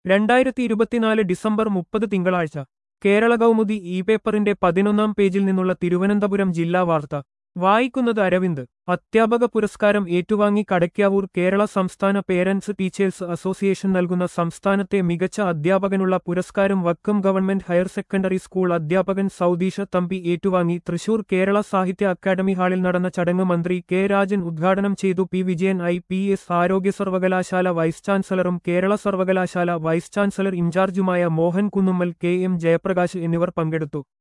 രണ്ടായിരത്തി ഇരുപത്തിനാല് ഡിസംബർ മുപ്പത് തിങ്കളാഴ്ച കേരള കൗമുദി ഇ പേപ്പറിന്റെ പതിനൊന്നാം പേജിൽ നിന്നുള്ള തിരുവനന്തപുരം ജില്ലാ വാർത്ത വായിക്കുന്നത് അരവിന്ദ് അധ്യാപക പുരസ്കാരം ഏറ്റുവാങ്ങി കടയ്ക്കാവൂർ കേരള സംസ്ഥാന പേരന്റ്സ് ടീച്ചേഴ്സ് അസോസിയേഷൻ നൽകുന്ന സംസ്ഥാനത്തെ മികച്ച അധ്യാപകനുള്ള പുരസ്കാരം Vakkom government higher secondary school അധ്യാപകൻ സൗദീഷ തമ്പി ഏറ്റുവാങ്ങി തൃശൂർ കേരള സാഹിത്യ അക്കാദമി ഹാളിൽ നടന്ന ചടങ്ങ് മന്ത്രി കെ രാജൻ ഉദ്ഘാടനം ചെയ്തു P Vijayan I P S ആരോഗ്യ സർവകലാശാല വൈസ് ചാൻസലറും കേരള സർവകലാശാല വൈസ് ചാൻസലർ ഇൻചാർജുമായ മോഹൻ കുന്നുമ്മൽ കെ എം ജയപ്രകാശ് എന്നിവർ പങ്കെടുത്തു